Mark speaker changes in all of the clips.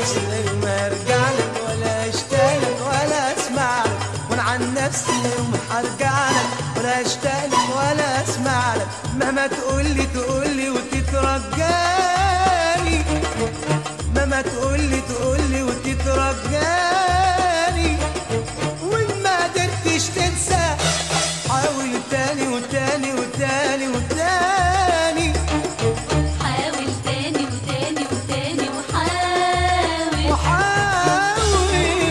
Speaker 1: نفسي اليوم ارجع لك ولا اشتاق لك ولا اسمع لك وانا عن نفسي اليوم هرجع لك ولا اشتاق لك ولا اسمع لك مهما تقول لي تقول لي وتترجاني مهما تقول لي تقول لي وتترجاني وان ما قدرتش تنسى حاول تاني وتاني وتاني وتاني
Speaker 2: حاول تاني وتاني وتاني وحاول
Speaker 1: وحاول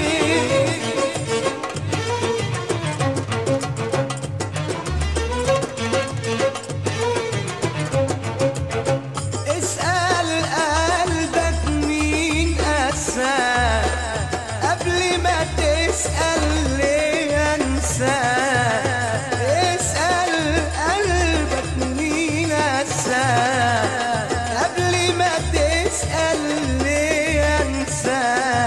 Speaker 1: اسأل قلبك مين أسى قبل ما تسأل ليه أنسى اسأل قلبك مين أسى قبل ما تسأل ليه أنسى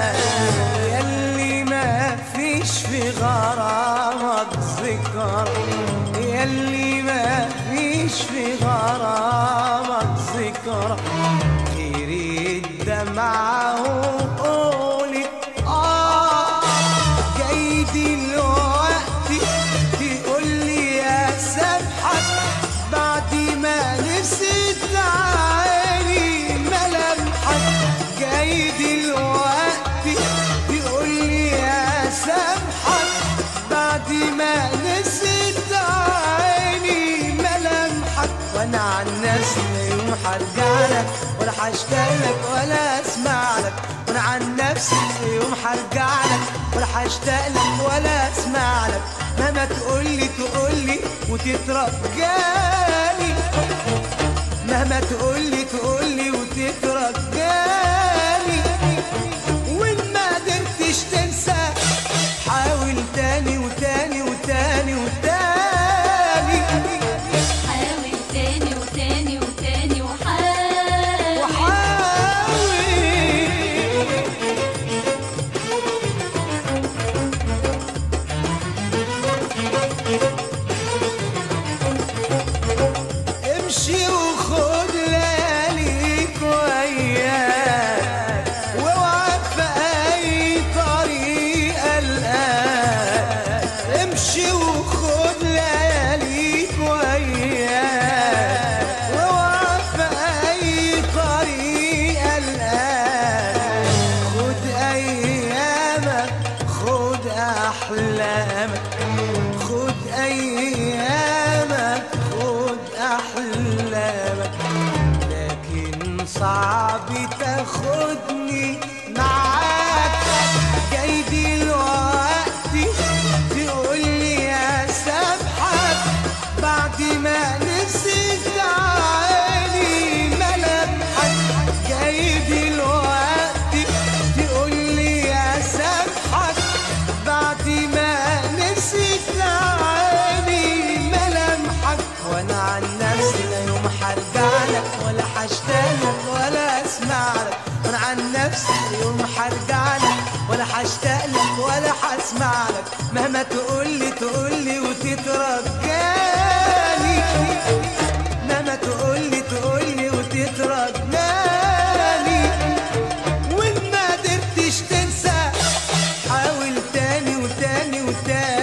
Speaker 1: ياللي ما فيش في غرامك ذكر ياللي ما فيش في غرامك ذكر غير الدمعة وقولي آه جاي دلوقتي تقول لي يا سامحك بعد ما نسيت عيني ملامحك جاي دلوقتي تقول لي يا سامحك بعد ما نسيت عيني ملامحك وانا عن نفسي يوم هرجع لك ولا هشتاق لك ولا اسمع لك وانا عن نفسي يوم هرجع لك ولا هشتاق لك ولا اسمع لك مهما تقول لي تقول لي وتترجاني مهما تقول لي تقول لي وتترجاني وان ما قدرتش تنسى حاول تاني وتاني وتاني وتاني
Speaker 2: حاول تاني وتاني وتاني وحاول
Speaker 1: وحاول امشي وخد لياليك وياك واوعى في اي طريق الآن امشي وخد لياليك وياك واوعى في اي طريق الآن خد ايامك خد احلامك خد ايامك خد احلامك لكن صعب تاخدني معاك جاي دلوقتي تقول لي يا سامحك بعد ما نسيت عيني ملامحك جاي دلوقتي تقول لي يا سامحك بعد ما نسيت عيني ملامحك وانا عن نفسي لا يوم هرجع لك ولا هشتاق لك ولا اسمع لك وانا عن نفسي لا يوم هرجع لك ولا هشتاق لك ولا هسمع لك مهما تقول لي تقول لي وتترجاني مهما تقول لي تقول لي وتترجاني وان ما قدرتش تنسى حاول تاني وتاني وتاني